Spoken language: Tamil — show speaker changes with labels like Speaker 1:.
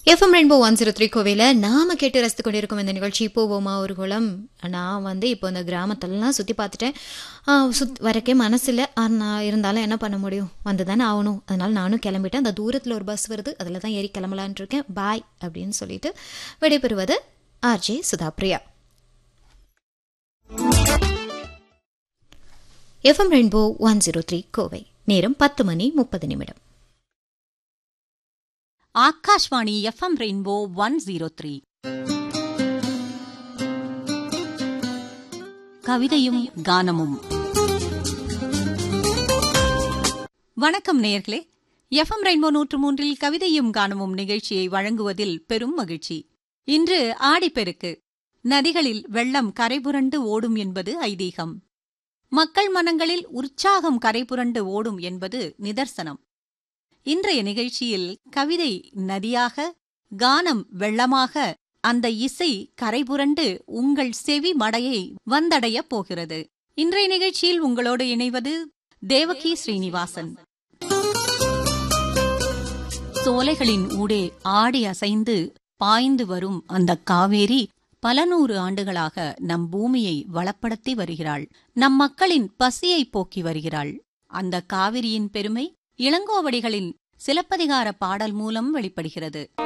Speaker 1: FM rainbow one zero three கோவையில் நாம கேட்டு ரசித்து கொண்டிருக்கும் இந்த நிகழ்ச்சி போவோமா ஒரு குளம் நான் வந்து இப்போ இந்த கிராமத்தெல்லாம் சுற்றி பார்த்துட்டேன் ஆஹ் சுத் வரக்கே மனசில் நான் இருந்தாலும் என்ன பண்ண முடியும் வந்து தானே ஆகணும் அதனால நானும் கிளம்பிட்டேன் அந்த தூரத்தில் ஒரு பஸ் வருது அதில் தான் ஏறி கிளம்பலான் இருக்கேன் பாய் அப்படின்னு சொல்லிட்டு விடைபெறுவது RJ Sudhapriya FM rainbow one zero three Kovai நேரம் பத்து மணி முப்பது நிமிடம்
Speaker 2: Akashvani FM rainbow one zero three கவிதையும் கானமும் வணக்கம் நேயர்களே எஃப்எம் ரெயின்போ நூற்று மூன்றில் கவிதையும் கானமும் நிகழ்ச்சியை வழங்குவதில் பெரும் மகிழ்ச்சி இன்று ஆடிப்பெருக்கு நதிகளில் வெள்ளம் கரைபுரண்டு ஓடும் என்பது ஐதீகம் மக்கள் மனங்களில் உற்சாகம் கரைபுரண்டு ஓடும் என்பது நிதர்சனம் இன்றைய நிகழ்ச்சியில் கவிதை நதியாக கானம் வெள்ளமாக அந்த இசை கரைபுரண்டு உங்கள் செவி மடையை வந்தடையப் போகிறது இன்றைய நிகழ்ச்சியில் உங்களோடு இணைவது தேவகி ஸ்ரீனிவாசன் சோலைகளின் ஊடே ஆடி அசைந்து பாய்ந்து வரும் அந்த காவேரி பல நூறு ஆண்டுகளாக நம் பூமியை வளப்படுத்தி வருகிறாள் நம் மக்களின் பசியை போக்கி வருகிறாள் அந்த காவிரியின் பெருமை இளங்கோவடிகளின் சிலப்பதிகார பாடல் மூலம் வெளிப்படுகிறது